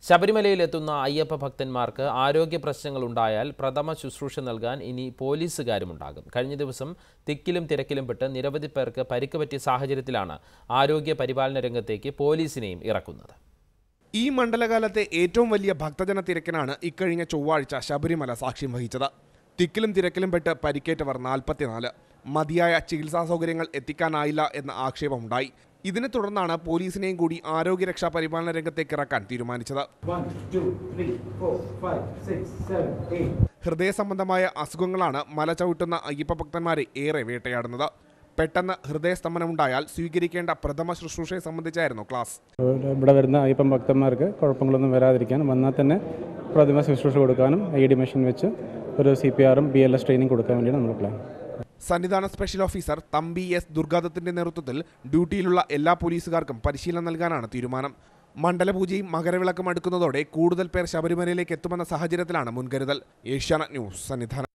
ശബരിമലയിലെത്തുന്ന അയ്യപ്പ ഭക്തന്മാർക്ക് ആരോഗ്യ പ്രശ്നങ്ങളുണ്ടായാൽ പ്രഥമ ശുശ്രൂഷ നൽകാൻ ഇനി പോലീസുകാരുമുണ്ടാകും കഴിഞ്ഞ ദിവസം തിക്കിലും തിരക്കിലും പെട്ട് നിരവധി പേർക്ക് പരിക്ക് പറ്റിയ സാഹചര്യത്തിലാണ് ആരോഗ്യ പരിപാലന രംഗത്തേക്ക് പോലീസിനെയും ഇറക്കുന്നത് ഈ മണ്ഡലകാലത്തെ ഏറ്റവും വലിയ ഭക്തജന തിരക്കിനാണ് ഇക്കഴിഞ്ഞ ചൊവ്വാഴ്ച ശബരിമല സാക്ഷ്യം വഹിച്ചത് തിക്കിലും തിരക്കിലും പെട്ട് പരിക്കേറ്റവർ നാൽപ്പത്തിനാല് മതിയായ ചികിത്സാ സൗകര്യങ്ങൾ എത്തിക്കാനായില്ല എന്ന ആക്ഷേപമുണ്ടായി ഇതിനെ തുടർന്നാണ് പോലീസിനെയും കൂടി ആരോഗ്യരക്ഷാ പരിപാലന രംഗത്തേക്ക് ഇറക്കാൻ തീരുമാനിച്ചത് One, two, three, four, five, six, seven, eight. ഹൃദയ സംബന്ധമായ അസുഖങ്ങളാണ് മല ചവിട്ടുന്ന അയ്യപ്പ ഭക്തന്മാരെ ഏറെ വേട്ടയാടുന്നത് പെട്ടെന്ന് ഹൃദയസ്തംഭനമുണ്ടായാൽ സ്വീകരിക്കേണ്ട പ്രഥമ ശുശ്രൂഷയെ സംബന്ധിച്ചായിരുന്നു ക്ലാസ് ഇവിടെ വരുന്ന അയ്യപ്പൻ ഭക്തന്മാർക്ക് കുഴപ്പങ്ങളൊന്നും വരാതിരിക്കാനും വന്നാൽ തന്നെ പ്രതിമ ശുശ്രൂഷ കൊടുക്കാനും ഐ ഡി മെഷീൻ വെച്ച് ഒരു സി പി ആറും ബി എൽ എസ് ട്രെയിനിങ് കൊടുക്കാൻ വേണ്ടിയാണ് നമ്മുടെ പ്ലാൻ സന്നിധാന സ്പെഷ്യൽ ഓഫീസർ തമ്പി എസ് ദുർഗാദത്തിന്റെ നേതൃത്വത്തിൽ ഡ്യൂട്ടിയിലുള്ള എല്ലാ പോലീസുകാർക്കും പരിശീലനം നൽകാനാണ് തീരുമാനം മണ്ഡലപൂജയും മകരവിളക്കും അടുക്കുന്നതോടെ കൂടുതൽ പേർ ശബരിമലയിലേക്ക് എത്തുമെന്ന സാഹചര്യത്തിലാണ് മുൻകരുതൽ ഏഷ്യാനെറ്റ് ന്യൂസ് സന്നിധാനം